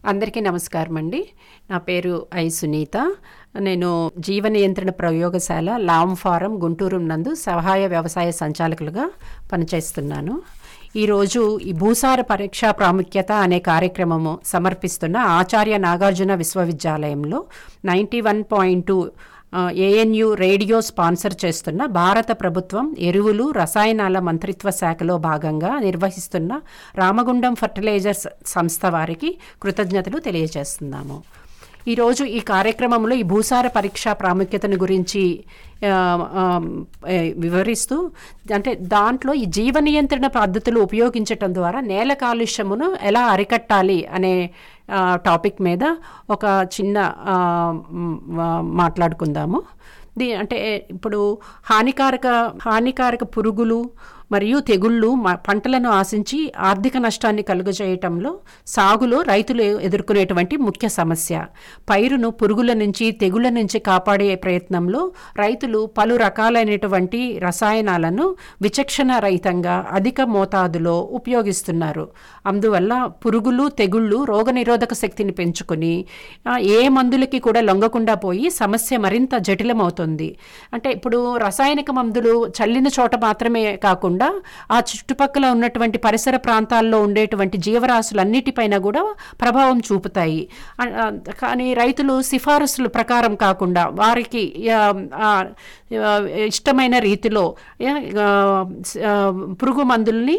అందరికీ నమస్కారం అండి నా పేరు ఐ సునీత నేను జీవ నియంత్రణ ప్రయోగశాల లామ్ ఫారం గుంటూరు నందు సహాయ వ్యవసాయ సంచాలకులుగా పనిచేస్తున్నాను ఈరోజు ఈ భూసార పరీక్ష ప్రాముఖ్యత అనే కార్యక్రమము సమర్పిస్తున్న ఆచార్య నాగార్జున విశ్వవిద్యాలయంలో ninety one point two ANU radio sponsor చేస్తున్న భారత ప్రభుత్వం ఎరువులు రసాయనాల మంత్రిత్వ శాఖలో భాగంగా నిర్వహిస్తున్న రామగుండం ఫర్టిలైజర్స్ సంస్థ వారికి కృతజ్ఞతలు తెలియజేస్తున్నాము ఈరోజు ఈ కార్యక్రమంలో ఈ భూసార పరీక్ష ప్రాముఖ్యతను గురించి ఆ, ఆ, ఏ, వివరిస్తూ అంటే దాంట్లో ఈ జీవ నియంత్రణ పద్ధతులు ఉపయోగించటం ద్వారా నేల కాలుష్యమును ఎలా అరికట్టాలి అనే ఆ, టాపిక్ మీద ఒక చిన్న ఆ, మ్, ఆ, మాట్లాడుకుందాము దీ అంటే ఇప్పుడు హానికారక హానికారక పురుగులు మరియు తెగుళ్ళు మ- పంటలను ఆశించి ఆర్థిక నష్టాన్ని కలుగజేయటంలో సాగులో రైతులు ఎదుర్కొనేటువంటి ముఖ్య సమస్య పైరును పురుగుల నుంచి తెగుళ్ళ నుంచి కాపాడే ప్రయత్నంలో రైతులు పలు రకాలైనటువంటి రసాయనాలను విచక్షణ రహితంగా అధిక మోతాదులో ఉపయోగిస్తున్నారు అందువల్ల పురుగులు తెగుళ్ళు రోగనిరోధక శక్తిని పెంచుకొని ఆ, ఏ మందులకి కూడా లొంగకుండా పోయి సమస్య మరింత జటిలమవుతుంది అంటే ఇప్పుడు రసాయనిక మందులు చల్లిన చోట మాత్రమే కాకుండా ఆ చుట్టుపక్కల ఉన్నటువంటి పరిసర ప్రాంతాల్లో ఉండేటువంటి జీవరాశులన్నిటిపైన కూడా ప్రభావం చూపుతాయి ఆ, ఆ, కానీ రైతులు సిఫారసుల ప్రకారం కాకుండా వారికి ఆ, ఆ, ఆ, ఇష్టమైన రీతిలో ఆ, ఆ, పురుగు మందుల్ని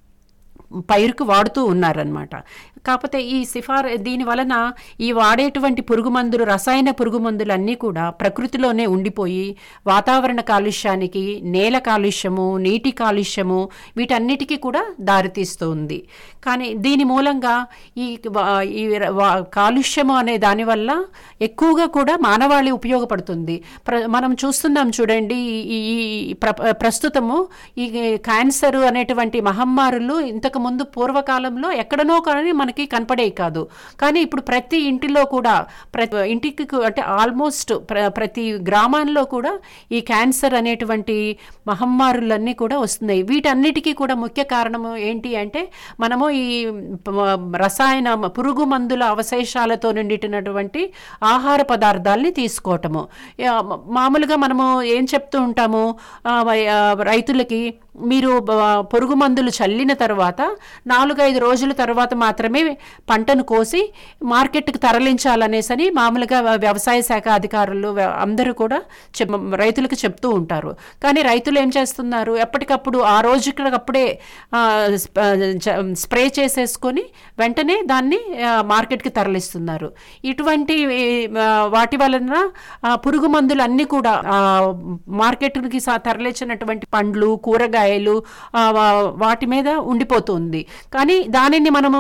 పైరుకు వాడుతూ ఉన్నారనమాట కాకపోతే ఈ సిఫార్ దీని వలన ఈ వాడేటువంటి పురుగు మందులు రసాయన పురుగు మందులు అన్నీ కూడా ప్రకృతిలోనే ఉండిపోయి వాతావరణ కాలుష్యానికి నేల కాలుష్యము నీటి కాలుష్యము వీటన్నిటికీ కూడా దారితీస్తూ ఉంది కానీ దీని మూలంగా ఈ వా- ఈ ర- వా- కాలుష్యము అనే దానివల్ల ఎక్కువగా కూడా మానవాళి ఉపయోగపడుతుంది ప్ర మనం చూస్తున్నాం చూడండి ఈ ఈ ప్ర ప్రస్తుతము ఈ క్యాన్సర్ అనేటువంటి మహమ్మారులు ఇంతకు ముందు పూర్వకాలంలో ఎక్కడనో కానీ మనకి కనపడే కాదు కానీ ఇప్పుడు ప్రతి ఇంటిలో కూడా ప్రతి ఇంటికి కు- అంటే ఆల్మోస్ట్ ప్ర ప్రతి గ్రామాల్లో కూడా ఈ క్యాన్సర్ అనేటువంటి మహమ్మారులన్నీ కూడా వస్తున్నాయి వీటన్నిటికీ కూడా ముఖ్య కారణము ఏంటి అంటే మనము ఈ ప- రసాయన పురుగు మందుల అవశేషాలతో నిండినటువంటి ఆహార పదార్థాలని తీసుకోవటము యా, మ- మామూలుగా మనము ఏం చెప్తూ ఉంటాము ఆ, ఆ, రైతులకి మీరు బ- పురుగు మందులు చల్లిన తర్వాత నాలుగైదు రోజుల తర్వాత మాత్రమే పంటను కోసి మార్కెట్కి తరలించాలనేసని మామూలుగా వ- వ్యవసాయ శాఖ అధికారులు వ్య- అందరూ కూడా చెప్ రైతులకు చెప్తూ ఉంటారు కానీ రైతులు ఏం చేస్తున్నారు ఎప్పటికప్పుడు ఆ రోజుకప్పుడే ఆ, స్ప- చ- స్ప్రే చేసేసుకొని వెంటనే దాన్ని ఆ, మార్కెట్కి తరలిస్తున్నారు ఇటువంటి ఆ, వాటి వలన ఆ, పురుగు మందులు అన్నీ కూడా ఆ, మార్కెట్కి సా- తరలించినటువంటి పండ్లు కూరగాయలు ఆ, వా- వాటి మీద ఉండిపోతుంది కానీ దానిని మనము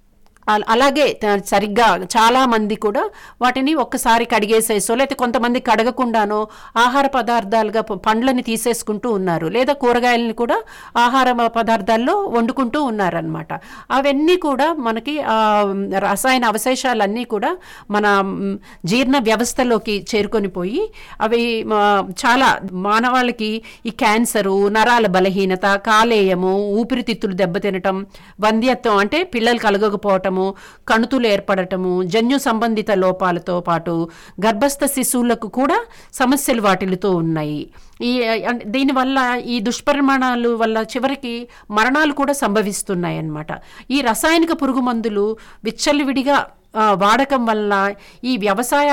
అల- అలాగే త- సరిగ్గా చాలా మంది కూడా వాటిని ఒక్కసారి కడిగేసేసో లేకపోతే కొంతమంది కడగకుండానో ఆహార పదార్థాలుగా ప- పండ్లని తీసేసుకుంటూ ఉన్నారు లేదా కూరగాయలని కూడా ఆహార మ- పదార్థాల్లో వండుకుంటూ ఉన్నారనమాట అవన్నీ కూడా మనకి ఆ, రసాయన అవశేషాలన్నీ కూడా మన మ్, జీర్ణ వ్యవస్థలోకి చేరుకొని పోయి అవి మ, చాలా మానవాళికి ఈ క్యాన్సరు నరాల బలహీనత కాలేయము ఊపిరితిత్తులు దెబ్బతినటం వంధ్యత్వం అంటే పిల్లలు కలగకపోవటము కణుతులు ఏర్పడటము జన్యు సంబంధిత లోపాలతో పాటు గర్భస్థ శిశువులకు కూడా సమస్యలు వాటిల్లుతూ ఉన్నాయి ఈ అన్- దీనివల్ల ఈ దుష్పరిమాణాలు వల్ల చివరికి మరణాలు కూడా సంభవిస్తున్నాయి అన్నమాట ఈ రసాయనిక పురుగు మందులు విచ్చలవిడిగా ఆ, వాడకం వల్ల ఈ వ్యవసాయ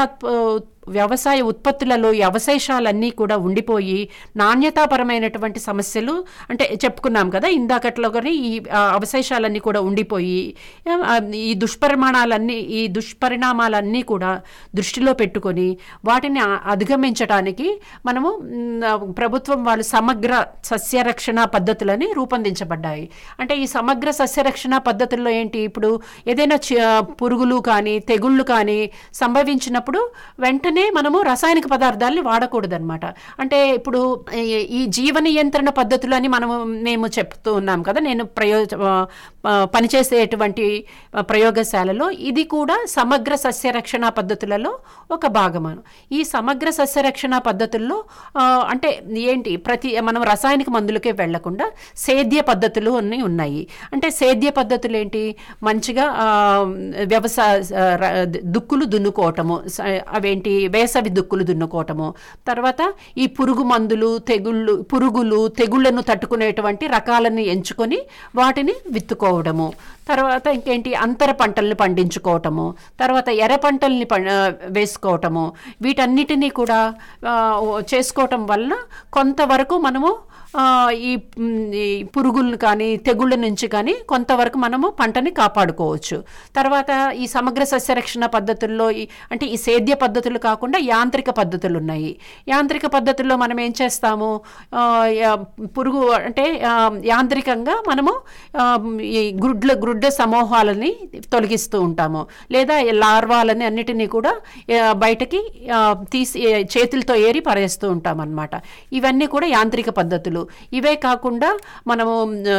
వ్యవసాయ ఉత్పత్తులలో ఈ అవశేషాలన్నీ కూడా ఉండిపోయి నాణ్యతాపరమైనటువంటి సమస్యలు అంటే చెప్పుకున్నాం కదా ఇందాకట్లో కానీ ఈ ఆ, అవశేషాలన్నీ కూడా ఉండిపోయి ఆ, ఈ దుష్పరిమాణాలన్నీ ఈ దుష్పరిణామాలన్నీ కూడా దృష్టిలో పెట్టుకొని వాటిని ఆ- అధిగమించడానికి మనము మ్, ఆ, ప్రభుత్వం వాళ్ళు సమగ్ర సస్యరక్షణ పద్ధతులని రూపొందించబడ్డాయి అంటే ఈ సమగ్ర సస్యరక్షణ పద్ధతుల్లో ఏంటి ఇప్పుడు ఏదైనా చ- పురుగులు కానీ తెగుళ్ళు కానీ సంభవించినప్పుడు వెంటనే వెంటనే మనము రసాయనిక పదార్థాలని వాడకూడదన్నమాట అంటే ఇప్పుడు ఈ- ఈ జీవ నియంత్రణ పద్ధతులు అని మనము మేము చెప్తూ ఉన్నాం కదా నేను ప్రయోజ ఆ, ఆ, పనిచేసేటువంటి ఆ, ప్రయోగశాలలో ఇది కూడా సమగ్ర సస్యరక్షణ పద్ధతులలో ఒక భాగమాను ఈ సమగ్ర సస్యరక్షణ పద్ధతుల్లో ఆ, అంటే ఏంటి ప్రతి మనం రసాయనిక మందులకే వెళ్లకుండా సేద్య పద్ధతులు అన్నీ ఉన్నాయి అంటే సేద్య పద్ధతులు ఏంటి మంచిగా ఆ, వ్యవసాయ ఆ, ర- దుక్కులు దున్నుకోవటము స- అవేంటి వేసవి దుక్కులు దున్నుకోవటము తర్వాత ఈ పురుగు మందులు తెగుళ్ళు పురుగులు తెగుళ్లను తట్టుకునేటువంటి రకాలను ఎంచుకొని వాటిని విత్తుకోవడము తర్వాత ఇంకేంటి అంతర పంటల్ని పండించుకోవటము తర్వాత ఎర్ర పంటల్ని పం ఆ, వేసుకోవటము వీటన్నిటినీ కూడా ఆ, ఓ- చేసుకోవటం వలన కొంతవరకు మనము ఆ, ఈ మ్, ఈ పురుగులను కానీ తెగుళ్ళ నుంచి కానీ కొంతవరకు మనము పంటని కాపాడుకోవచ్చు తర్వాత ఈ సమగ్ర సస్యరక్షణ పద్ధతుల్లో ఈ అంటే ఈ సేద్య పద్ధతులు కాకుండా యాంత్రిక పద్ధతులు ఉన్నాయి యాంత్రిక పద్ధతుల్లో మనం ఏం చేస్తాము ఆ, యా- పురుగు అంటే ఆ, యాంత్రికంగా మనము ఆ, ఈ గ్రుడ్ల గ్రుడ్డ సమూహాలని తొలగిస్తూ ఉంటాము లేదా ఈ లార్వాలని అన్నిటినీ కూడా ఆ, బయటకి ఆ, తీసి చేతులతో ఏరి పరేస్తూ ఉంటాం అన్నమాట ఇవన్నీ కూడా యాంత్రిక పద్ధతులు ఇవే కాకుండా మనము ఆ,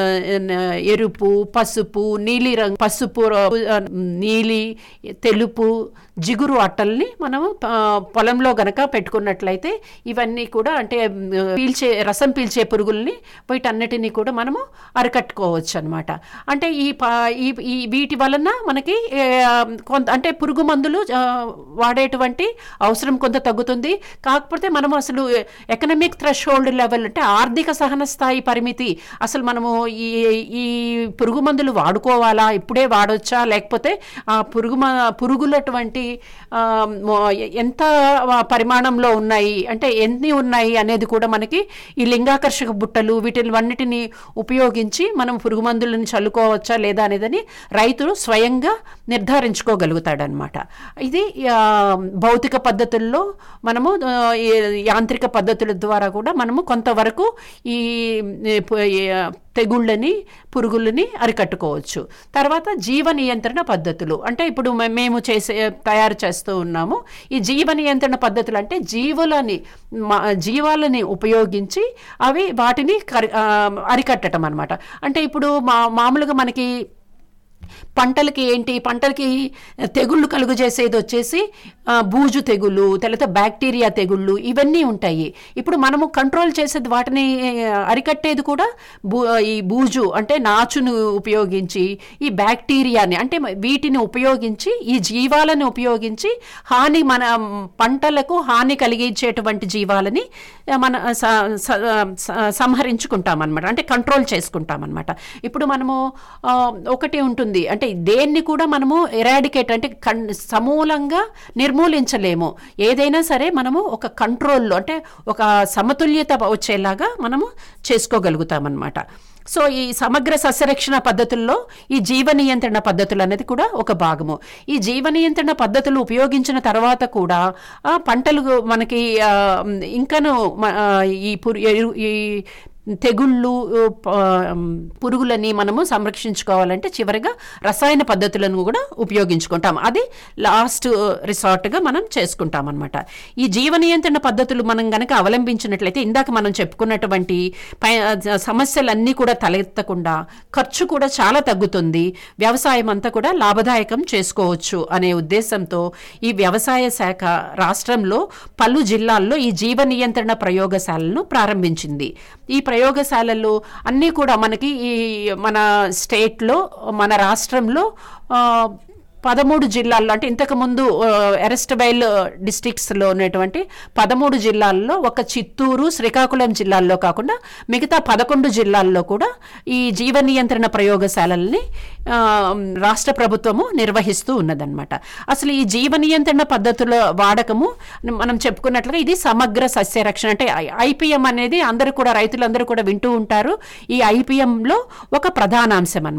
ఎరుపు పసుపు నీలి రంగు పసుపు ఆ, నీలి తెలుపు జిగురు అట్టల్ని మనము ఆ, పొలంలో గనక పెట్టుకున్నట్లయితే ఇవన్నీ కూడా అంటే మ్, పీల్చే రసం పీల్చే పురుగుల్ని వీటన్నిటిని కూడా మనము అరికట్టుకోవచ్చు అనమాట అంటే ఈ ప- ఈ ఈ వీటి వలన మనకి ఏ, కొంత అంటే పురుగు మందులు ఆ, వాడేటువంటి అవసరం కొంత తగ్గుతుంది కాకపోతే మనము అసలు ఎకనమిక్ థ్రెష్ హోల్డ్ లెవెల్ అంటే ఆర్థిక సహన స్థాయి పరిమితి అసలు మనము ఈ ఈ పురుగు మందులు వాడుకోవాలా ఇప్పుడే వాడొచ్చా లేకపోతే ఆ పురుగు మ- పురుగులటువంటి ఆ, మో- ఎంత పరిమాణంలో ఉన్నాయి అంటే ఎన్ని ఉన్నాయి అనేది కూడా మనకి ఈ లింగాకర్షక బుట్టలు వీటివన్నిటిని ఉపయోగించి మనం పురుగు మందులను చల్లుకోవచ్చా లేదా అనేదని రైతులు స్వయంగా నిర్ధారించుకోగలుగుతాడనమాట ఇది ఆ, భౌతిక పద్ధతుల్లో మనము ఆ, ఈ యాంత్రిక పద్ధతుల ద్వారా కూడా మనము కొంతవరకు ఈ ఈ పు- ఈ, ఆ, తెగుళ్ళని పురుగులని అరికట్టుకోవచ్చు తర్వాత జీవ నియంత్రణ పద్ధతులు అంటే ఇప్పుడు మే- మేము చేసే తయారు చేస్తూ ఉన్నాము ఈ జీవ నియంత్రణ పద్ధతులు అంటే జీవులని మా- జీవాలని ఉపయోగించి అవి వాటిని కరి ఆ, అరికట్టడం అనమాట అంటే ఇప్పుడు మా మామూలుగా మనకి పంటలకి ఏంటి పంటలకి తెగుళ్ళు కలుగు చేసేది వచ్చేసి ఆ, బూజు తెగులు తర్వాత బ్యాక్టీరియా తెగుళ్ళు ఇవన్నీ ఉంటాయి ఇప్పుడు మనము కంట్రోల్ చేసేది వాటిని ఆ, అరికట్టేది కూడా బూ ఈ బూజు అంటే నాచును ఉపయోగించి ఈ బ్యాక్టీరియాని అంటే వీటిని ఉపయోగించి ఈ జీవాలను ఉపయోగించి హాని మన పంటలకు హాని కలిగించేటువంటి జీవాలని ఆ, మన స- స- స- సంహరించుకుంటాం అనమాట అంటే కంట్రోల్ చేసుకుంటాం అనమాట ఇప్పుడు మనము ఆ, ఒకటి ఉంటుంది అంటే దేన్ని కూడా మనము ఎరాడికేట్ అంటే కన్ సమూలంగా నిర్మూలించలేము ఏదైనా సరే మనము ఒక కంట్రోల్లో అంటే ఒక సమతుల్యత వచ్చేలాగా మనము చేసుకోగలుగుతాం అనమాట సో ఈ సమగ్ర సస్యరక్షణ పద్ధతుల్లో ఈ జీవ నియంత్రణ పద్ధతులు అనేది కూడా ఒక భాగము ఈ జీవ నియంత్రణ పద్ధతులు ఉపయోగించిన తర్వాత కూడా ఆ, పంటలు మనకి ఆ, ఇంకను మ- ఆ, ఈ పురు ఎరు- ఈ తెగుళ్ళు ప- పురుగులని మనము సంరక్షించుకోవాలంటే చివరిగా రసాయన పద్ధతులను కూడా ఉపయోగించుకుంటాం అది లాస్ట్ రిసార్ట్గా మనం చేసుకుంటాం అనమాట ఈ జీవ నియంత్రణ పద్ధతులు మనం గనక అవలంబించినట్లయితే ఇందాక మనం చెప్పుకున్నటువంటి పై సమస్యలన్నీ కూడా తలెత్తకుండా ఖర్చు కూడా చాలా తగ్గుతుంది వ్యవసాయం అంతా కూడా లాభదాయకం చేసుకోవచ్చు అనే ఉద్దేశంతో ఈ వ్యవసాయ శాఖ రాష్ట్రంలో పలు జిల్లాల్లో ఈ జీవ నియంత్రణ ప్రయోగశాలను ప్రారంభించింది ఈ ప్రయోగశాలలు అన్నీ కూడా మనకి ఈ మన స్టేట్లో మన రాష్ట్రంలో ఆ, పదమూడు జిల్లాల్లో అంటే ఇంతకుముందు ఎరెస్టబైల్ డిస్టిక్స్లో ఉన్నటువంటి పదమూడు జిల్లాల్లో ఒక చిత్తూరు శ్రీకాకుళం జిల్లాల్లో కాకుండా మిగతా పదకొండు జిల్లాల్లో కూడా ఈ జీవ నియంత్రణ ప్రయోగశాలల్ని ఆ, రాష్ట్ర ప్రభుత్వము నిర్వహిస్తూ ఉన్నదన్నమాట అసలు ఈ జీవ నియంత్రణ పద్ధతుల వాడకము మనం చెప్పుకున్నట్లుగా ఇది సమగ్ర సస్యరక్షణ అంటే ఐపీఎం అనేది అందరూ కూడా రైతులందరూ కూడా వింటూ ఉంటారు ఈ ఐపీఎంలో ఒక ప్రధానాంశం అన్నమాట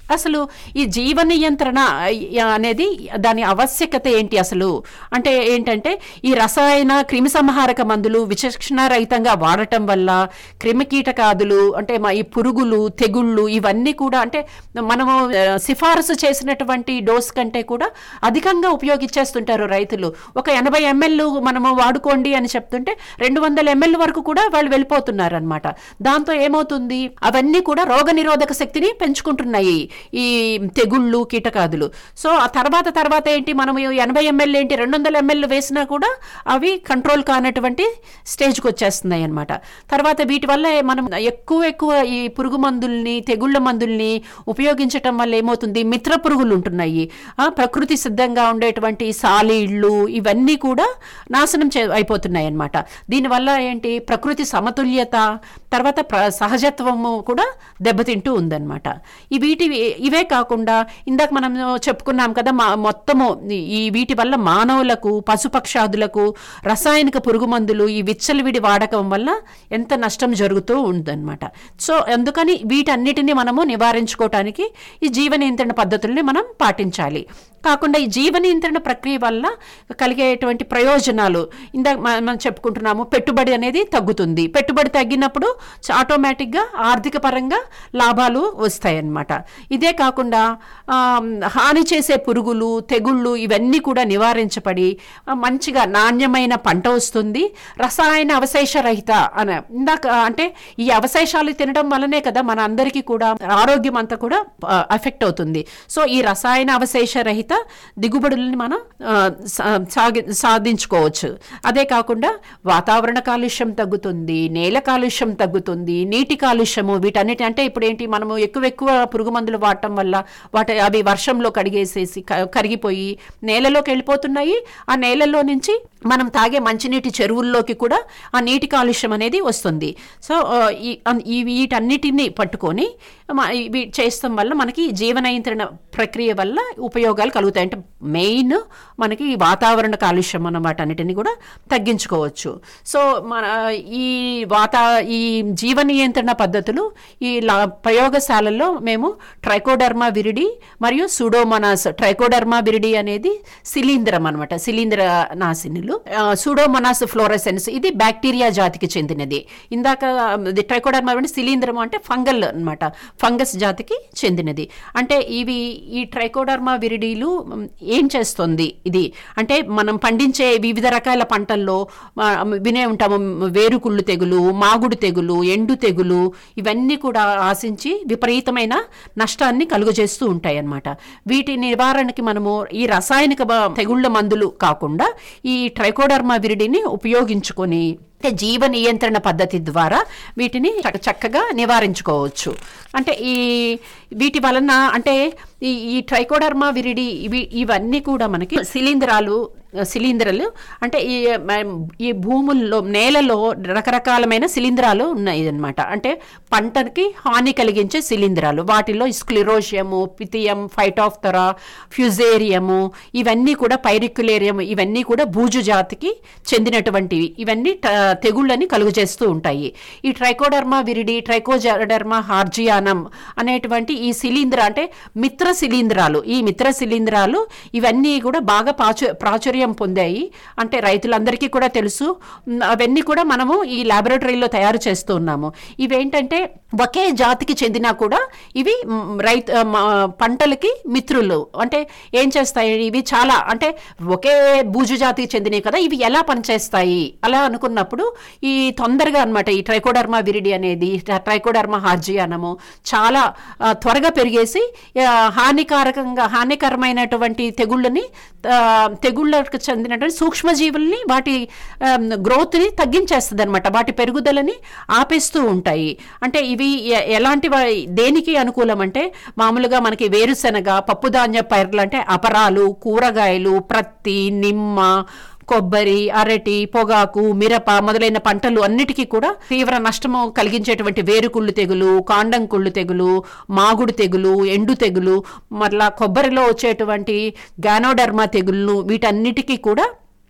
అసలు ఈ జీవ నియంత్రణ ఆ, అనేది దాని ఆవశ్యకత ఏంటి అసలు అంటే ఏంటంటే ఈ రసాయన క్రిమిసంహారక మందులు విచక్షణ రహితంగా వాడటం వల్ల క్రిమికీటకాదులు అంటే మా ఈ పురుగులు తెగుళ్ళు ఇవన్నీ కూడా అంటే మనము ఆ, సిఫారసు చేసినటువంటి డోస్ కంటే కూడా అధికంగా ఉపయోగించేస్తుంటారు రైతులు ఒక ఎనభై ఎంఎల్ మనము వాడుకోండి అని చెప్తుంటే రెండు వందల ఎంఎల్ వరకు కూడా వాళ్ళు వెళ్ళిపోతున్నారు అనమాట దాంతో ఏమవుతుంది అవన్నీ కూడా రోగ నిరోధక శక్తిని పెంచుకుంటున్నాయి ఈ తెగుళ్ళు కీటకాదులు సో ఆ తర్వాత తర్వాత ఏంటి మనం ఎనభై ఎంఎల్ ఏంటి రెండు వందల ఎంఎల్ వేసినా కూడా అవి కంట్రోల్ కానటువంటి స్టేజ్కి వచ్చేస్తున్నాయి అనమాట తర్వాత వీటి వల్ల మనం ఎక్కువ ఎక్కువ ఈ పురుగు మందుల్ని తెగుళ్ళ మందుల్ని ఉపయోగించటం వల్ల ఏమవుతుంది మిత్ర పురుగులు ఉంటున్నాయి ఆ, ప్రకృతి సిద్ధంగా ఉండేటువంటి సాలీళ్ళు ఇవన్నీ కూడా నాశనం చే అయిపోతున్నాయి అనమాట దీనివల్ల ఏంటి ప్రకృతి సమతుల్యత తర్వాత ప్ర సహజత్వము కూడా దెబ్బతింటూ ఉందన్నమాట ఈ వీటి ఇవే కాకుండా ఇందాక మనం చెప్పుకున్నాం కదా మా మొత్తము ఈ వీటి వల్ల మానవులకు పశుపక్షాదులకు రసాయనిక పురుగు మందులు ఈ విచ్చలవిడి వాడకం వల్ల ఎంత నష్టం జరుగుతూ ఉందన్నమాట సో అందుకని వీటన్నిటిని మనము నివారించుకోవటానికి ఈ జీవ నియంత్రణ పద్ధతుల్ని మనం పాటించాలి కాకుండా ఈ జీవ నియంత్రణ ప్రక్రియ వల్ల కలిగేటువంటి ప్రయోజనాలు ఇందాక మ- మనం చెప్పుకుంటున్నాము పెట్టుబడి అనేది తగ్గుతుంది పెట్టుబడి తగ్గినప్పుడు చ- ఆటోమేటిక్గా ఆర్థిక పరంగా లాభాలు వస్తాయన్నమాట ఇదే కాకుండా ఆమ్, హాని చేసే పురుగులు తెగుళ్ళు ఇవన్నీ కూడా నివారించబడి ఆ, మంచిగా నాణ్యమైన పంట వస్తుంది రసాయన అవశేష రహిత అని ఇందాక అంటే ఈ అవశేషాలు తినడం వల్లనే కదా మన అందరికీ కూడా ఆరోగ్యం అంతా కూడా ఎఫెక్ట్ అవుతుంది సో ఈ రసాయన అవశేష రహిత దిగుబడుల్ని మనం ఆ, సా- సాగి సాధించుకోవచ్చు అదే కాకుండా వాతావరణ కాలుష్యం తగ్గుతుంది నేల కాలుష్యం తగ్గుతుంది నీటి కాలుష్యము వీటన్నిటి అంటే ఇప్పుడు ఏంటి మనము ఎక్కువ ఎక్కువ పురుగు మందులు వాడటం వల్ల వాటి అవి వర్షంలో కడిగేసేసి క- కరిగిపోయి నేలలోకి వెళ్ళిపోతున్నాయి ఆ నేలల్లో నుంచి మనం తాగే మంచినీటి చెరువుల్లోకి కూడా ఆ నీటి కాలుష్యం అనేది వస్తుంది సో ఆ, ఈ అన్- ఈ వీటన్నిటిని పట్టుకొని మ- ఇవి చేస్తాం వల్ల మనకి జీవ నియంత్రణ ప్రక్రియ వల్ల ఉపయోగాలు కలుగుతాయి అంటే మెయిన్ మనకి ఈ వాతావరణ కాలుష్యం అన్న వాటన్నిటిని కూడా తగ్గించుకోవచ్చు సో మన ఈ వాతా ఈ జీవ నియంత్రణ పద్ధతులు ఈ లా ప్రయోగశాలల్లో మేము ట్రైకోడర్మా విరిడి మరియు సుడోమనాస్ ట్రైకోడర్మా విరిడి అనేది శిలీంద్రం అనమాట శిలీంద్ర నాశినులు సుడోమనాస్ ఫ్లోరసెన్స్ ఇది బ్యాక్టీరియా జాతికి చెందినది ఇందాక ఇది ట్రైకోడర్మా విరిడి శిలీంద్రం అంటే ఫంగల్ అన్నమాట ఫంగస్ జాతికి చెందినది అంటే ఇవి ఈ ట్రైకోడర్మా విరిడీలు మ్, ఏం చేస్తుంది ఇది అంటే మనం పండించే వివిధ రకాల పంటల్లో ఆ, వినే ఉంటాము మ్, వేరుకుళ్ళు తెగులు మాగుడు తెగులు ఎండు తెగులు ఇవన్నీ కూడా ఆశించి విపరీతమైన నష్టాన్ని కలుగజేస్తూ ఉంటాయి అన్నమాట వీటి నివారణకి మనము ఈ రసాయనిక బ- తెగుళ్ళ మందులు కాకుండా ఈ ట్రైకోడర్మా విరిడిని ఉపయోగించుకొని అంటే జీవ నియంత్రణ పద్ధతి ద్వారా వీటిని చక్క- చక్కగా నివారించుకోవచ్చు అంటే ఈ వీటి వలన అంటే ఈ ఈ ట్రైకోడర్మా విరిడి ఇవి ఇవన్నీ కూడా మనకి శిలీంధ్రాలు శిలీంధ్రాలు అంటే ఈ మ- ఈ భూముల్లో నేలలో రకరకాలమైన శిలీంధ్రాలు ఉన్నాయి అన్నమాట అంటే పంటకి హాని కలిగించే శిలీంధ్రాలు వాటిలో స్క్లిరోషియము పితియం ఫైటాఫ్తరా ఫ్యుజేరియము ఇవన్నీ కూడా పైరిక్యులేరియం ఇవన్నీ కూడా బూజు జాతికి చెందినటువంటివి ఇవన్నీ ట- తెగుళ్ళని కలుగజేస్తూ ఉంటాయి ఈ ట్రైకోడర్మా విరిడి ట్రైకోజడర్మా హార్జియానం అనేటువంటి ఈ శిలీంధ్ర అంటే మిత్ర శిలీంధ్రాలు ఈ మిత్ర శిలీంధ్రాలు ఇవన్నీ కూడా బాగా ప్రాచు ప్రాచుర్యం పొందాయి అంటే రైతులందరికీ కూడా తెలుసు ఉమ్, అవన్నీ కూడా మనము ఈ లాబొరేటరీలో తయారు చేస్తూ ఉన్నాము ఇవేంటంటే ఒకే జాతికి చెందినా కూడా ఇవి మ్, రైతు ఆ, మ- పంటలకి మిత్రులు అంటే ఏం చేస్తాయి ఇవి చాలా అంటే ఒకే బూజు జాతికి చెందినవి కదా ఇవి ఎలా పనిచేస్తాయి అలా అనుకున్నప్పుడు ఈ తొందరగా అన్నమాట ఈ ట్రైకోడర్మా విరిడి అనేది ట్రైకోడర్మా హార్జియానము చాలా ఆ, త్వరగా పెరిగేసి ఆ, హానికారకంగా హానికరమైనటువంటి తెగుళ్ళని ఆ, తెగుళ్ళకు చెందినటువంటి సూక్ష్మజీవుల్ని వాటి గ్రోత్ని తగ్గించేస్తుంది అనమాట వాటి పెరుగుదలని ఆపేస్తూ ఉంటాయి అంటే ఇవి ఎ- ఎలాంటి వా- దేనికి అనుకూలం అంటే మామూలుగా మనకి వేరుశెనగ పప్పుధాన్య పైర్లు అంటే అపరాలు కూరగాయలు ప్రత్తి నిమ్మ కొబ్బరి అరటి పొగాకు మిరప మొదలైన పంటలు అన్నిటికీ కూడా తీవ్ర నష్టము కలిగించేటువంటి వేరుకుళ్ళు తెగులు కాండం కుళ్ళు తెగులు మాగుడు తెగులు ఎండు తెగులు మరలా కొబ్బరిలో వచ్చేటువంటి గానోడర్మా తెగుళ్ళు వీటన్నిటికీ కూడా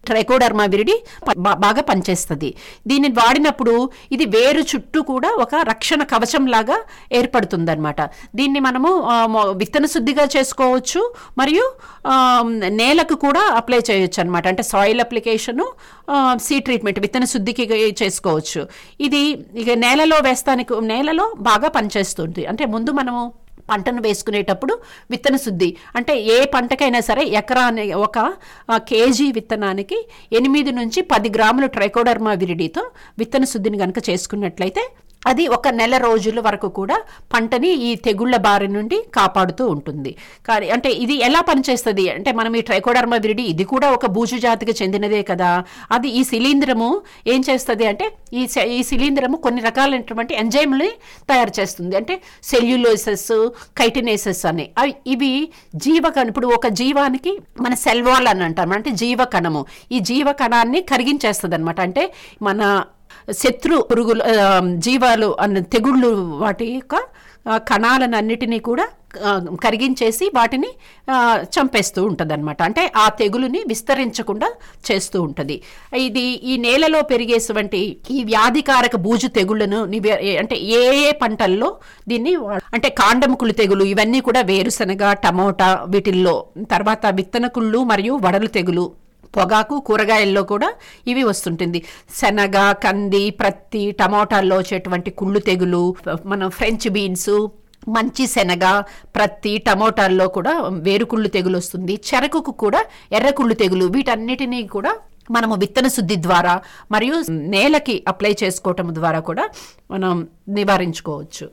ట్రైకోడర్మా విరిడి ప- బా- బాగా పనిచేస్తుంది దీన్ని వాడినప్పుడు ఇది వేరు చుట్టూ కూడా ఒక రక్షణ కవచం లాగా ఏర్పడుతుంది అనమాట దీన్ని మనము ఆ, మొ- విత్తన శుద్ధిగా చేసుకోవచ్చు మరియు ఆ, నేలకు కూడా అప్లై చేయొచ్చు అనమాట అంటే సాయిల్ అప్లికేషను సీ ట్రీట్మెంట్ విత్తన శుద్ధికి చేసుకోవచ్చు ఇది ఇక నేలలో వేస్తానికి నేలలో బాగా పనిచేస్తుంది అంటే ముందు మనము పంటను వేసుకునేటప్పుడు విత్తన శుద్ధి అంటే ఏ పంటకైనా సరే ఎకరాని ఒక ఆ, కేజీ విత్తనానికి ఎనిమిది నుంచి పది గ్రాములు ట్రైకోడర్మా విరిడితో విత్తన శుద్ధిని కనుక చేసుకున్నట్లయితే అది ఒక నెల రోజుల వరకు కూడా పంటని ఈ తెగుళ్ల బారి నుండి కాపాడుతూ ఉంటుంది కానీ అంటే ఇది ఎలా పనిచేస్తుంది అంటే మనం ఈ ట్రైకోడర్మా విరిడి ఇది కూడా ఒక బూజు జాతికి చెందినదే కదా అది ఈ శిలీంధ్రము ఏం చేస్తుంది అంటే ఈ శ- ఈ శిలీంధ్రము కొన్ని రకాలైనటువంటి ఎంజైమ్ని తయారు చేస్తుంది అంటే సెల్యులోసెస్ కైటినేసెస్ అని అవి ఇవి జీవకణం ఇప్పుడు ఒక జీవానికి మన సెల్వాల్ అని అంటాం అంటే జీవకణము ఈ జీవకణాన్ని కరిగించేస్తుంది అనమాట అంటే మన శత్రు పురుగులు ఆ, జీవాలు అన్న తెగుళ్ళు వాటి యొక్క ఆ, కణాలను అన్నిటినీ కూడా ఆ, కరిగించేసి వాటిని ఆ, చంపేస్తూ ఉంటుంది అనమాట అంటే ఆ తెగులుని విస్తరించకుండా చేస్తూ ఉంటుంది ఇది ఈ నేలలో పెరిగేటువంటి ఈ వ్యాధికారక బూజు తెగుళ్లను నివే అంటే ఏ ఏ పంటల్లో దీన్ని వా- అంటే కాండముకులు తెగులు ఇవన్నీ కూడా వేరుశనగ టమోటా వీటిల్లో తర్వాత విత్తనకుళ్ళు మరియు వడలు తెగులు పొగాకు కూరగాయల్లో కూడా ఇవి వస్తుంటుంది శనగ కంది ప్రత్తి టమోటాల్లో వచ్చేటువంటి కుళ్ళు తెగులు మనం ఫ్రెంచ్ బీన్స్ మంచి శనగ ప్రత్తి టమోటాల్లో కూడా వేరుకుళ్ళు తెగులు వస్తుంది చెరకుకు కూడా ఎర్రకుళ్ళు తెగులు వీటన్నిటినీ కూడా మనము విత్తన శుద్ధి ద్వారా మరియు నేలకి అప్లై చేసుకోవటం ద్వారా కూడా మనం నివారించుకోవచ్చు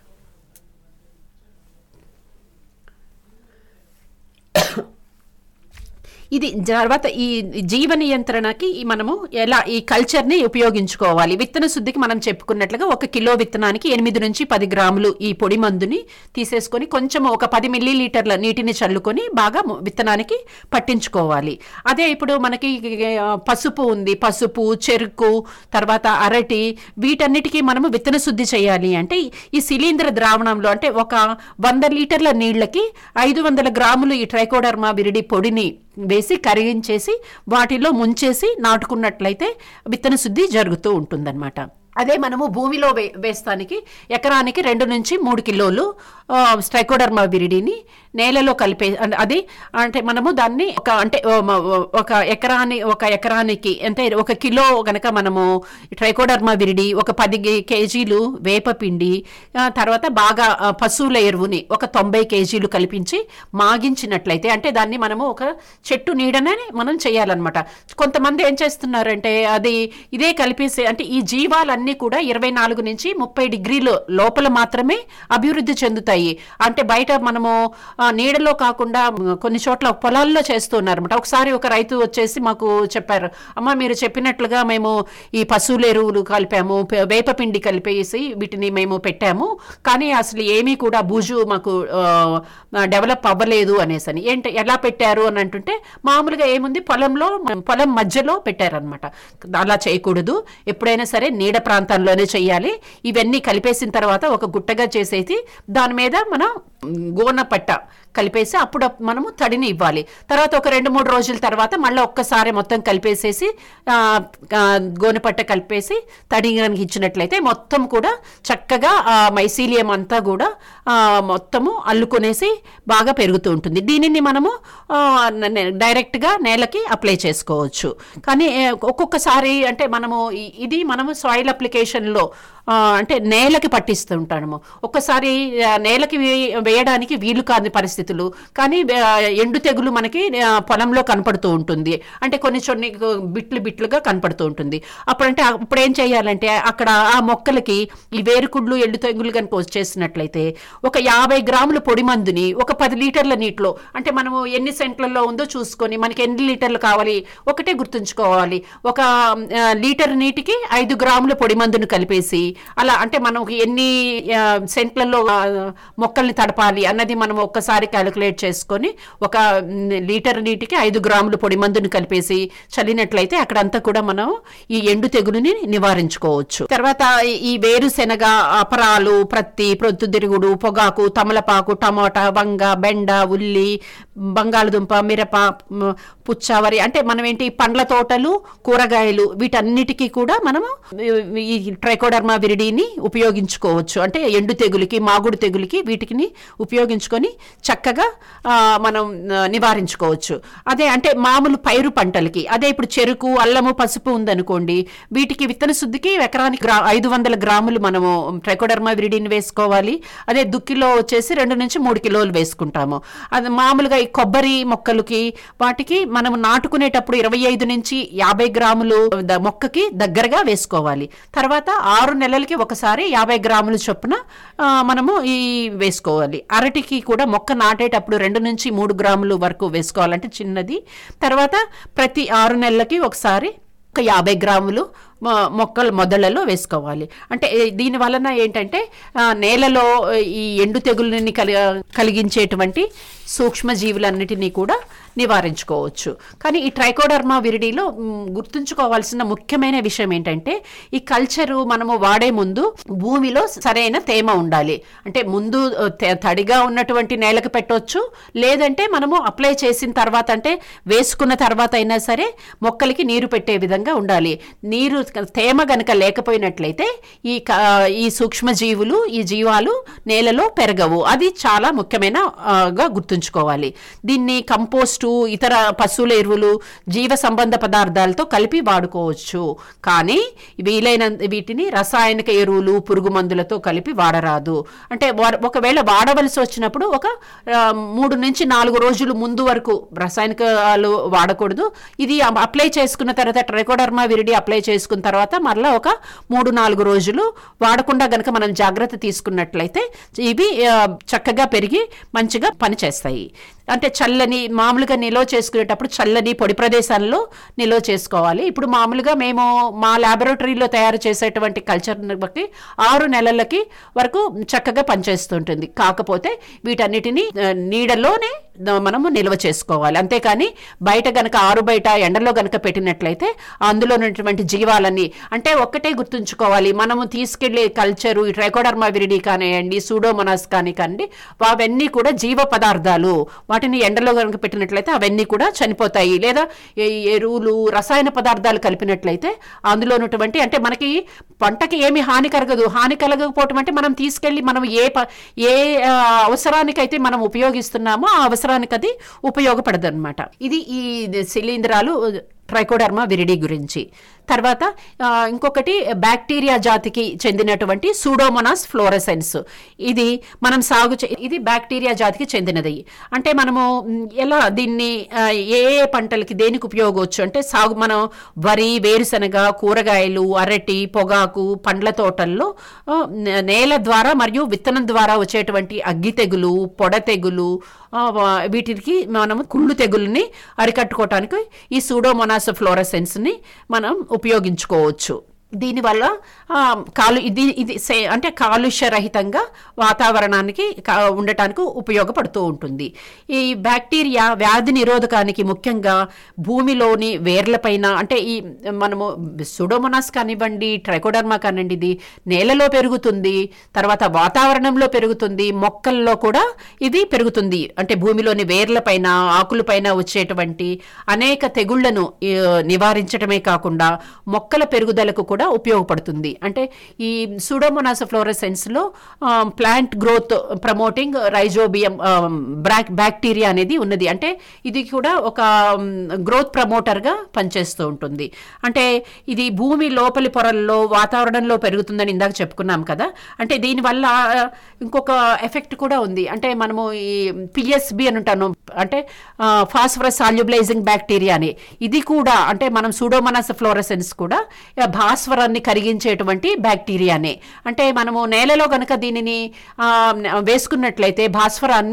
ఇది తర్వాత ఈ జీవ నియంత్రణకి ఈ మనము ఎలా ఈ కల్చర్ని ఉపయోగించుకోవాలి విత్తన శుద్ధికి మనం చెప్పుకున్నట్లుగా ఒక కిలో విత్తనానికి ఎనిమిది నుంచి పది గ్రాములు ఈ పొడి మందుని తీసేసుకొని కొంచెం ఒక పది మిల్లీ లీటర్ల నీటిని చల్లుకొని బాగా ము- విత్తనానికి పట్టించుకోవాలి అదే ఇప్పుడు మనకి ఆ, పసుపు ఉంది పసుపు చెరుకు తర్వాత అరటి వీటన్నిటికీ మనము విత్తన శుద్ధి చేయాలి అంటే ఈ శిలీంద్ర ద్రావణంలో అంటే ఒక వంద లీటర్ల నీళ్ళకి ఐదు వందల గ్రాములు ఈ ట్రైకోడర్మా విరిడి పొడిని వేసి కరిగించేసి వాటిలో ముంచేసి నాటుకున్నట్లయితే విత్తన శుద్ధి జరుగుతూ ఉంటుందన్నమాట అదే మనము భూమిలో వే వేస్తానికి ఎకరానికి రెండు నుంచి మూడు కిలోలు ఆ, స్ట్రైకోడర్మా విరిడిని నేలలో కలిపే అన్- అది అంటే మనము దాన్ని ఒక అంటే ఓ మ- ఓ- ఒక ఎకరాని ఒక ఎకరానికి అంటే ఒక కిలో గనక మనము ట్రైకోడర్మా విరిడి ఒక పది గే- కేజీలు వేపపిండి ఆ, తర్వాత బాగా ఆ, పశువుల ఎరువుని ఒక తొంభై కేజీలు కల్పించి మాగించినట్లయితే అంటే దాన్ని మనము ఒక చెట్టు నీడనే మనం చేయాలన్నమాట కొంతమంది ఏం చేస్తున్నారంటే అది ఇదే కలిపేసి అంటే ఈ జీవాలన్నీ కూడా ఇరవై నాలుగు నుంచి ముప్పై డిగ్రీలు లోపల మాత్రమే అభివృద్ధి చెందుతాయి అంటే బయట మనము ఆ, నీడలో కాకుండా మ్, కొన్ని చోట్ల పొలాల్లో చేస్తున్నారు అనమాట ఒకసారి ఒక రైతు వచ్చేసి మాకు చెప్పారు అమ్మ మీరు చెప్పినట్లుగా మేము ఈ పశువుల ఎరువులు కలిపాము పే- వేపపిండి కలిపేసి వీటిని మేము పెట్టాము కానీ అసలు ఏమీ కూడా బూజు మాకు డెవలప్ అవ్వలేదు అనేసి అని ఏంటి ఎలా పెట్టారు అని అంటుంటే మామూలుగా ఏముంది పొలంలో పొలం మధ్యలో పెట్టారనమాట అలా చేయకూడదు ఎప్పుడైనా సరే నీడ ప్రాంతాల్లోనే చేయాలి ఇవన్నీ కలిపేసిన తర్వాత ఒక గుట్టగా చేసేసి దాని మీద మనం గోన పట్ట కలిపేసి అప్పుడు మనము తడిని ఇవ్వాలి తర్వాత ఒక రెండు మూడు రోజుల తర్వాత మళ్ళీ ఒక్కసారి మొత్తం కలిపేసేసి ఆ, ఆ, గోనెపట్ట కలిపేసి తడి కనుక ఇచ్చినట్లయితే మొత్తం కూడా చక్కగా ఆ మైసీలియం అంతా కూడా ఆ, మొత్తము అల్లుకొనేసి బాగా పెరుగుతూ ఉంటుంది దీనిని మనము ఆ, న- న- డైరెక్ట్గా నేలకి అప్లై చేసుకోవచ్చు కానీ ఏ, ఒక్కొక్కసారి అంటే మనము ఇ- ఇది మనము సాయిల్ అప్లికేషన్లో ఆ, అంటే నేలకి పట్టిస్తూ ఉంటాము ఒక్కసారి ఆ, నేలకి వే- వేయడానికి వీలు కాని పరిస్థితులు కానీ ఆ, ఎండు తెగులు మనకి ఆ, పొలంలో కనపడుతూ ఉంటుంది అంటే కొన్ని కొన్ని బిట్లు బిట్లుగా కనపడుతూ ఉంటుంది అప్పుడంటే అప్పుడు ఏం చేయాలంటే అక్కడ ఆ మొక్కలకి ఈ వేరుకుళ్ళు ఎండు తెగులు కనుక వచ్చేసినట్లయితే ఒక యాభై గ్రాముల పొడి మందుని ఒక పది లీటర్ల నీటిలో అంటే మనము ఎన్ని సెంట్లలో ఉందో చూసుకొని మనకి ఎన్ని లీటర్లు కావాలి ఒకటే గుర్తుంచుకోవాలి ఒక ఆ, లీటర్ నీటికి ఐదు గ్రాముల పొడి మందును కలిపేసి అలా అంటే మనం ఎన్ని ఆ, సెంట్లలో ఆ, మొక్కల్ని తడపాలి అన్నది మనం ఒక్కసారి ఒకసారి క్యాలిక్యులేట్ చేసుకొని ఒక మ్, లీటర్ నీటికి ఐదు గ్రాములు పొడి మందుని కలిపేసి చల్లినట్లయితే అక్కడంతా కూడా మనం ఈ ఎండు తెగులుని నివారించుకోవచ్చు తర్వాత ఈ- ఈ వేరుశెనగ అపరాలు ప్రత్తి ప్రొద్దుతిరుగుడు పొగాకు తమలపాకు టమాటా వంగ బెండ ఉల్లి బంగాళదుంప మిరప మ్, పుచ్చ వరి అంటే మనం ఏంటి పండ్ల తోటలు కూరగాయలు వీటన్నిటికీ కూడా మనము ఈ- ఈ ట్రైకోడర్మా విరిడిని ఉపయోగించుకోవచ్చు అంటే ఎండు తెగులకి మాగుడు తెగులకి వీటికి ఉపయోగించుకొని చక్కగా ఆ, మనం ఆ, నివారించుకోవచ్చు అదే అంటే మామూలు పైరు పంటలకి అదే ఇప్పుడు చెరుకు అల్లము పసుపు ఉందనుకోండి వీటికి విత్తన శుద్ధికి ఎకరానికి గ్రా ఐదు వందల గ్రాములు మనము ట్రైకోడర్మా విరిడిని వేసుకోవాలి అదే దుక్కిలో వచ్చేసి రెండు నుంచి మూడు కిలోలు వేసుకుంటాము అది మామూలుగా ఈ కొబ్బరి మొక్కలకి వాటికి మనం నాటుకునేటప్పుడు ఇరవై ఐదు నుంచి యాభై గ్రాములు ద- మొక్కకి దగ్గరగా వేసుకోవాలి తర్వాత ఆరు నెలలకి ఒకసారి యాభై గ్రాములు చొప్పున ఆ, మనము ఈ వేసుకోవాలి అరటికి కూడా మొక్క నాటేటప్పుడు రెండు నుంచి మూడు గ్రాములు వరకు వేసుకోవాలంటే చిన్నది తర్వాత ప్రతి ఆరు నెలలకి ఒకసారి ఒక యాభై గ్రాములు మొ- మొక్కలు మొదళ్లలో వేసుకోవాలి అంటే ఏ- దీని వలన ఏంటంటే ఆ, నేలలో ఈ ఎండు తెగులని కలి కలిగించేటువంటి సూక్ష్మజీవులన్నిటినీ కూడా నివారించుకోవచ్చు కానీ ఈ ట్రైకోడర్మా విరిడిలో మ్, గుర్తుంచుకోవాల్సిన ముఖ్యమైన విషయం ఏంటంటే ఈ కల్చరు మనము వాడే ముందు భూమిలో సరైన తేమ ఉండాలి అంటే ముందు ఆ, తే- తడిగా ఉన్నటువంటి నేలకు పెట్టొచ్చు లేదంటే మనము అప్లై చేసిన తర్వాత అంటే వేసుకున్న తర్వాత అయినా సరే మొక్కలకి నీరు పెట్టే విధంగా ఉండాలి నీరు తేమ గనక లేకపోయినట్లయితే ఈ క- ఈ సూక్ష్మజీవులు ఈ జీవాలు నేలలో పెరగవు అది చాలా ముఖ్యమైన ఆ, గా గుర్తుంచుకోవాలి దీన్ని కంపోస్టు ఇతర పశువుల ఎరువులు జీవ సంబంధ పదార్థాలతో కలిపి వాడుకోవచ్చు కానీ వీలైనంత వీటిని రసాయనిక ఎరువులు పురుగు మందులతో కలిపి వాడరాదు అంటే వా- ఒకవేళ వాడవలసి వచ్చినప్పుడు ఒక ఆ, మూడు నుంచి నాలుగు రోజులు ముందు వరకు రసాయనికాలు వాడకూడదు ఇది అ- అప్లై చేసుకున్న తర్వాత ట్రైకోడర్మా విరిడి అప్లై చేసుకున్న తర్వాత మరలా ఒక మూడు నాలుగు రోజులు వాడకుండా గనక మనం జాగ్రత్త తీసుకున్నట్లయితే ఇవి ఆ, చక్కగా పెరిగి మంచిగా పనిచేస్తాయి అంటే చల్లని మామూలుగా నిల్వ చేసుకునేటప్పుడు చల్లని పొడి ప్రదేశాల్లో నిల్వ చేసుకోవాలి ఇప్పుడు మామూలుగా మేము మా ల్యాబొరేటరీలో తయారు చేసేటువంటి కల్చర్ బట్టి ఆరు నెలలకి వరకు చక్కగా పనిచేస్తుంటుంది కాకపోతే వీటన్నిటిని ఆ, నీడలోనే ద- మనము నిల్వ చేసుకోవాలి అంతేకాని బయట గనక ఆరు బయట ఎండలో గనక పెట్టినట్లయితే అందులో ఉన్నటువంటి జీవాలన్నీ అంటే ఒక్కటే గుర్తుంచుకోవాలి మనము తీసుకెళ్లే కల్చరు ఈ ట్రైకోడర్మా విరిడి కానివ్వండి సూడోమోనాస్ కానీ కానివ్వండి అవన్నీ కూడా జీవ పదార్థాలు వాటిని ఎండలో కనుక పెట్టినట్లయితే అవన్నీ కూడా చనిపోతాయి లేదా ఈ ఎరువులు రసాయన పదార్థాలు కలిపినట్లయితే అందులో ఉన్నటువంటి అంటే మనకి పంటకి ఏమి హాని కలగదు హాని కలగకపోవటం అంటే మనం తీసుకెళ్లి మనం ఏ ప- ఏ ఆ, అవసరానికైతే మనం ఉపయోగిస్తున్నామో ఆ అవసరానికి అది ఉపయోగపడదు అనమాట ఇది ఈ శిలీంధ్రాలు ట్రైకోడర్మా విరిడి గురించి తర్వాత ఆ, ఇంకొకటి బ్యాక్టీరియా జాతికి చెందినటువంటి సూడోమోనాస్ ఫ్లోరసెన్స్ ఇది మనం సాగు చే ఇది బ్యాక్టీరియా జాతికి చెందినది అంటే మనము మ్, ఎలా దీన్ని ఆ, ఏ ఏ పంటలకి దేనికి ఉపయోగవచ్చు అంటే సాగు మనం వరి వేరుశనగ కూరగాయలు అరటి పొగాకు పండ్ల తోటల్లో ఆ, నే- నేల ద్వారా మరియు విత్తనం ద్వారా వచ్చేటువంటి అగ్గి తెగులు పొడ తెగులు ఆ, వా- వీటికి మనము కుళ్ళు తెగుల్ని అరికట్టుకోవటానికి ఈ సూడోమోనాస్ ఫ్లోరసెన్స్ని మనం ఉపయోగించుకోవచ్చు దీనివల్ల ఆ, కాలు ఇది ఇది సే అంటే కాలుష్య రహితంగా వాతావరణానికి కా- ఉండటానికి ఉపయోగపడుతూ ఉంటుంది ఈ బ్యాక్టీరియా వ్యాధి నిరోధకానికి ముఖ్యంగా భూమిలోని వేర్లపైన అంటే ఈ మనము సుడోమోనాస్ కానివ్వండి ట్రైకోడర్మా కానివ్వండి ఇది నేలలో పెరుగుతుంది తర్వాత వాతావరణంలో పెరుగుతుంది మొక్కల్లో కూడా ఇది పెరుగుతుంది అంటే భూమిలోని వేర్లపైన ఆకులపైన వచ్చేటువంటి అనేక తెగుళ్లను ఈ, నివారించడమే కాకుండా మొక్కల పెరుగుదలకు కూడా ఉపయోగపడుతుంది అంటే ఈ సూడోమోనాస్ ఫ్లోరసెన్స్ లో plant growth promoting rhizobium bacteria అనేది ఉన్నది అంటే ఇది కూడా ఒక గ్రోత్ ప్రమోటర్ గా పనిచేస్తూ ఉంటుంది అంటే ఇది భూమి లోపలి పొరల్లో వాతావరణంలో పెరుగుతుందని ఇందాక చెప్పుకున్నాం కదా అంటే దీనివల్ల ఆ, ఇంకొక ఎఫెక్ట్ కూడా ఉంది అంటే మనము ఈ పిఎస్బి అని ఉంటాను అంటే ఫాస్ఫరస్ సాల్యుబలైజింగ్ బ్యాక్టీరియా అని ఇది కూడా అంటే మనం సూడోమోనాస్ ఫ్లోరసెన్స్ కూడా ఆ, భాస్వరాన్ని కరిగించేటువంటి బ్యాక్టీరియానే అంటే మనము నేలలో గనక దీనిని ఆ, వేసుకున్నట్లయితే భాస్వరాన్ని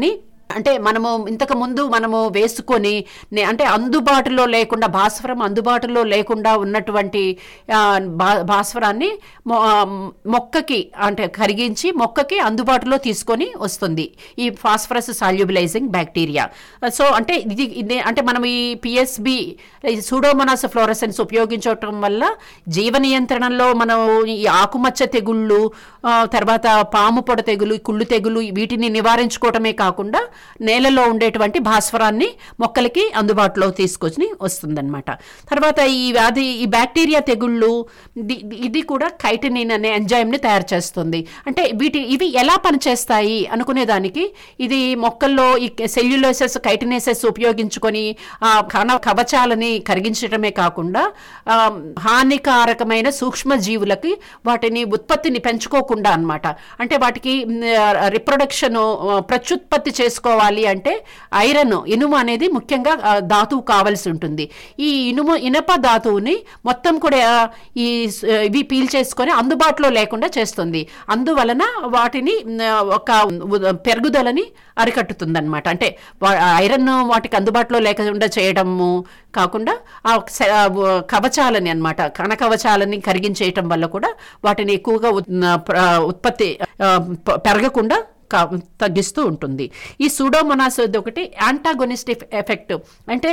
అంటే మనము ఇంతకు ముందు మనము వేసుకొని నే- అంటే అందుబాటులో లేకుండా భాస్వరం అందుబాటులో లేకుండా ఉన్నటువంటి ఆ, భా- భాస్వరాన్ని మొ- ఆ, మొక్కకి అంటే కరిగించి మొక్కకి అందుబాటులో తీసుకొని వస్తుంది ఈ ఫాస్ఫరస్ సాల్యుబిలైజింగ్ బ్యాక్టీరియా సో అంటే ఇది ఇది అంటే మనం ఈ పిఎస్బి సూడోమోనాస్ ఫ్లోరసెన్స్ ఉపయోగించడం వల్ల జీవ నియంత్రణలో మనం ఈ ఆకుమచ్చ తెగుళ్ళు ఆ, తర్వాత పాము పొడ తెగులు కుళ్ళు తెగులు వీటిని నివారించుకోవటమే కాకుండా నేలలో ఉండేటువంటి భాస్వరాన్ని మొక్కలకి అందుబాటులో తీసుకొచ్చి వస్తుందన్నమాట తర్వాత ఈ వ్యాధి ఈ బ్యాక్టీరియా తెగుళ్ళు ఇది- ఇది కూడా కైటనిన్ అనే ఎంజైమ్ని తయారు చేస్తుంది అంటే వీటి ఇవి ఎలా పనిచేస్తాయి అనుకునేదానికి ఇది మొక్కల్లో ఈ సెల్యులోసెస్ కైటనేసెస్ ఉపయోగించుకొని ఆ కణ కవచాలని కరిగించడమే కాకుండా ఆ, హానికారకమైన సూక్ష్మ జీవులకి వాటిని ఉత్పత్తిని పెంచుకోకుండా అన్నమాట అంటే వాటికి రిప్రొడక్షన్ ప్రత్యుత్పత్తి చేసుకోవాలి అంటే ఐరన్ ఇనుము అనేది ముఖ్యంగా ఆ, ధాతువు కావాల్సి ఉంటుంది ఈ ఇనుము ఇనప ధాతువుని మొత్తం కూడా ఆ, ఈ స్- ఇవి పీల్ చేసుకొని అందుబాటులో లేకుండా చేస్తుంది అందువలన వాటిని మ్, ఒక ఉ- పెరుగుదలని అరికట్టుతుందన్నమాట అంటే వా- ఐరన్ వాటికి అందుబాటులో లేకుండా చేయడము కాకుండా ఆ స- ఆ వ- కవచాలని అన్నమాట కణ కవచాలని కరిగించేయటం వల్ల కూడా వాటిని ఎక్కువగా ఉత్- ప్ర- ఉత్పత్తి ఆ, ప- పెరగకుండా కా- తగ్గిస్తూ ఉంటుంది ఈ సూడోమోనాస్ ఒకటి యాంటాగోనిస్ట్ ఎఫెక్ట్ అంటే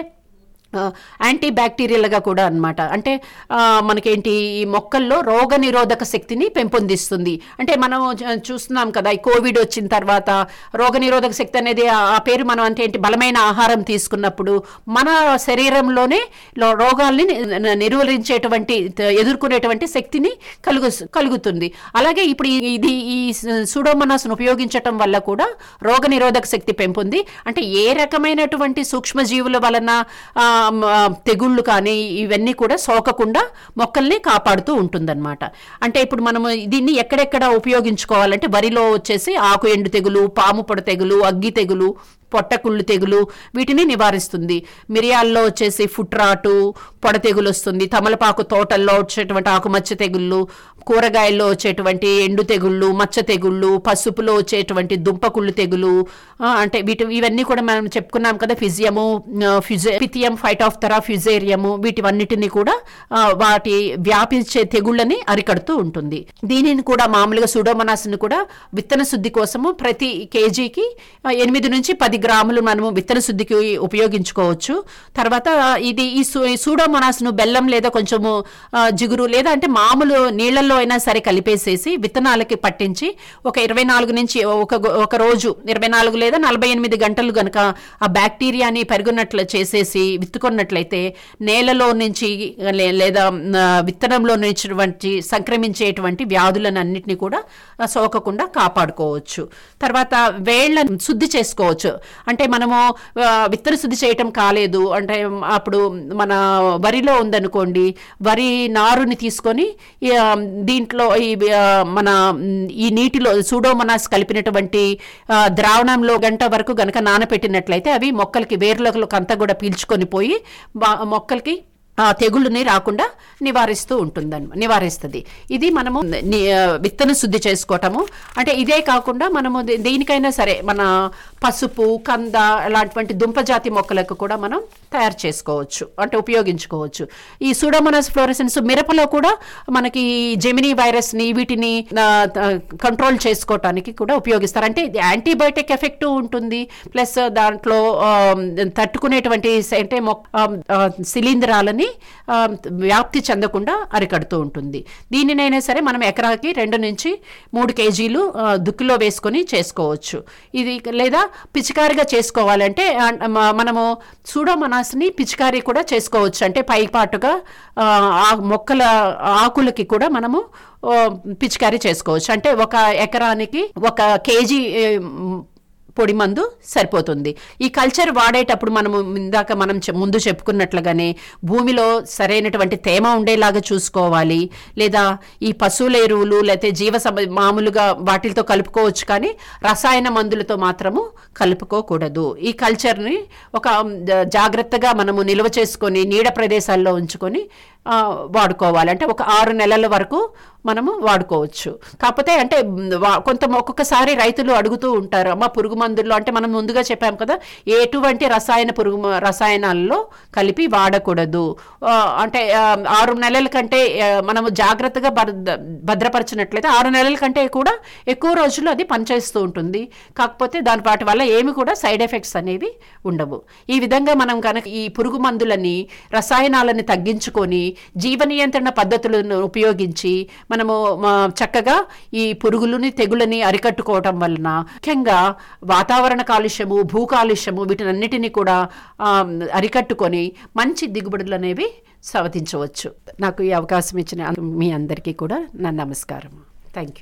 యాంటీ బ్యాక్టీరియల్గా కూడా అన్నమాట అంటే ఆ, మనకేంటి ఈ మొక్కల్లో రోగ నిరోధక శక్తిని పెంపొందిస్తుంది అంటే మనం చూ- చూస్తున్నాం కదా ఈ కోవిడ్ వచ్చిన తర్వాత రోగ నిరోధక శక్తి అనేది ఆ ఆ పేరు మనం అంటే ఏంటి బలమైన ఆహారం తీసుకున్నప్పుడు మన శరీరంలోనే లో- రోగాల్ని ని- ని- నిర్వహించేటువంటి త- ఎదుర్కొనేటువంటి శక్తిని కలుగు కలుగుతుంది అలాగే ఇప్పుడు ఈ- ఇది ఈ సూడోమోనాస్ను ఉపయోగించటం వల్ల కూడా రోగ నిరోధక శక్తి పెంపొంది అంటే ఏ రకమైనటువంటి సూక్ష్మజీవుల వలన ఆ, మ, తెగుళ్ళు కానీ ఇవన్నీ కూడా సోకకుండా మొక్కల్ని కాపాడుతూ ఉంటుందన్నమాట అంటే ఇప్పుడు మనము దీన్ని ఎక్కడెక్కడ ఉపయోగించుకోవాలంటే వరిలో వచ్చేసి ఆకు ఎండు తెగులు పాము పొడ తెగులు అగ్గి తెగులు పొట్టకుళ్ళు తెగులు వీటిని నివారిస్తుంది మిరియాల్లో వచ్చేసి ఫుట్రాటు పొడ తెగులు వస్తుంది తమలపాకు తోటల్లో వచ్చేటువంటి ఆకుమచ్చ తెగుళ్ళు కూరగాయల్లో వచ్చేటువంటి ఎండు తెగుళ్ళు మచ్చ తెగుళ్ళు పసుపులో వచ్చేటువంటి దుంపకుళ్ళు తెగులు ఆ, అంటే వీటి ఇవన్నీ కూడా మనం చెప్పుకున్నాం కదా ఫిజియము ఫిజే పిథియం ఫైటాఫ్తరా ఫ్యుజేరియము వీటివన్నిటిని కూడా ఆ, వాటి వ్యాపించే తెగుళ్ళని అరికడుతూ ఉంటుంది దీనిని కూడా మామూలుగా సుడోమనాస్ని కూడా విత్తన శుద్ధి కోసము ప్రతి కేజీకి ఆ, ఎనిమిది నుంచి పది గ్రాములు మనము విత్తన శుద్ధికి ఉపయోగించుకోవచ్చు తర్వాత ఇది ఈ సు- ఈ సూడోమోనాస్ను బెల్లం లేదా కొంచెము ఆ, జిగురు లేదా అంటే మామూలు నీళ్ళల్లో అయినా సరే కలిపేసేసి విత్తనాలకి పట్టించి ఒక ఇరవై నాలుగు నుంచి ఒక గో- ఒక రోజు ఇరవై నాలుగు లేదా నలభై ఎనిమిది గంటలు గనక ఆ బ్యాక్టీరియాని పెరుగునట్లు చేసేసి విత్తుకున్నట్లయితే నేలలో నుంచి లే- లేదా ఆ, విత్తనంలో నుంచి సంక్రమించేటువంటి వ్యాధులను అన్నిటిని కూడా ఆ, సోకకుండా కాపాడుకోవచ్చు తర్వాత వేళ్ళను శుద్ధి చేసుకోవచ్చు అంటే మనము ఆ, విత్తన శుద్ధి చేయటం కాలేదు అంటే అప్పుడు మన వరిలో ఉందనుకోండి వరి నారుని తీసుకొని ఈ, ఆ, దీంట్లో ఈ ఆ, మన మ్, ఈ నీటిలో సూడోమనాస్ కలిపినటువంటి ఆ, ద్రావణంలో గంట వరకు గనక నానపెట్టినట్లయితే అవి మొక్కలకి వేర్లకు అంతా కూడా పీల్చుకొని పోయి బా- మొక్కలకి ఆ తెగుళ్ళని రాకుండా నివారిస్తూ ఉంటుందని నివారిస్తుంది ఇది మనము ని- ఆ, విత్తన శుద్ధి చేసుకోవటము అంటే ఇదే కాకుండా మనము దే- దేనికైనా సరే మన పసుపు కంద అలాంటి దుంపజాతి మొక్కలకు కూడా మనం తయారు చేసుకోవచ్చు అంటే ఉపయోగించుకోవచ్చు ఈ సూడోమోనాస్ ఫ్లోరసెన్స్ మిరపలో కూడా మనకి జెమినీ వైరస్ని వీటిని ఆ, త- కంట్రోల్ చేసుకోవటానికి కూడా ఉపయోగిస్తారు అంటే ఇది యాంటీబయోటిక్ ఎఫెక్ట్ ఉంటుంది ప్లస్ దాంట్లో ఆ, తట్టుకునేటువంటి స- అంటే మొక్- ఆ, ఆ, శిలీంధ్రాలని ఆ, వ్యాప్తి చెందకుండా అరికడుతూ ఉంటుంది దీనినైనా సరే మనం ఎకరాకి రెండు నుంచి మూడు కేజీలు ఆ, దుక్కిలో వేసుకొని చేసుకోవచ్చు ఇది లేదా పిచికారిగా చేసుకోవాలంటే ఆ, మ- మనము సూడోమనాస్ని పిచికారీ కూడా చేసుకోవచ్చు అంటే పైపాటుగా ఆ, ఆ మొక్కల ఆకులకి కూడా మనము ఆ, పిచికారీ చేసుకోవచ్చు అంటే ఒక ఎకరానికి ఒక కేజీ ఏ, పొడి మందు సరిపోతుంది ఈ కల్చర్ వాడేటప్పుడు మనము ఇందాక మనం చె- ముందు చెప్పుకున్నట్లుగానే భూమిలో సరైనటువంటి తేమ ఉండేలాగా చూసుకోవాలి లేదా ఈ పశువుల ఎరువులు లేకపోతే జీవ సమ మామూలుగా వాటితో కలుపుకోవచ్చు కానీ రసాయన మందులతో మాత్రము కలుపుకోకూడదు ఈ కల్చర్ని ఒక జ- జాగ్రత్తగా మనము నిల్వ చేసుకొని నీడ ప్రదేశాల్లో ఉంచుకొని ఆ, వాడుకోవాలి అంటే ఒక ఆరు నెలల వరకు మనము వాడుకోవచ్చు కాకపోతే అంటే మ్, వా- కొంత ఒక్కొక్కసారి రైతులు అడుగుతూ ఉంటారు అమ్మ పురుగు మందుల్లో అంటే మనం ముందుగా చెప్పాం కదా ఎటువంటి రసాయన పురుగు మ- రసాయనాల్లో కలిపి వాడకూడదు ఆ, అంటే ఆ, ఆరు నెలల కంటే ఆ, మనము జాగ్రత్తగా భద్ర భద్రపరిచినట్లయితే ఆరు నెలల కంటే కూడా ఎక్కువ రోజులు అది పనిచేస్తూ ఉంటుంది కాకపోతే దాని వాటి వల్ల ఏమి కూడా సైడ్ ఎఫెక్ట్స్ అనేవి ఉండవు ఈ విధంగా మనం కనుక ఈ పురుగు మందులని రసాయనాలను తగ్గించుకొని జీవ నియంత్రణ పద్ధతులను ఉపయోగించి మనము మా, చక్కగా ఈ పురుగులని తెగులని అరికట్టుకోవటం వలన ముఖ్యంగా వాతావరణ కాలుష్యము భూ కాలుష్యము వీటినన్నిటిని కూడా ఆ, అరికట్టుకొని మంచి దిగుబడులు అనేవి సాధించవచ్చు నాకు ఈ అవకాశం ఇచ్చిన మీ అందరికీ కూడా నా నమస్కారం థ్యాంక్ యూ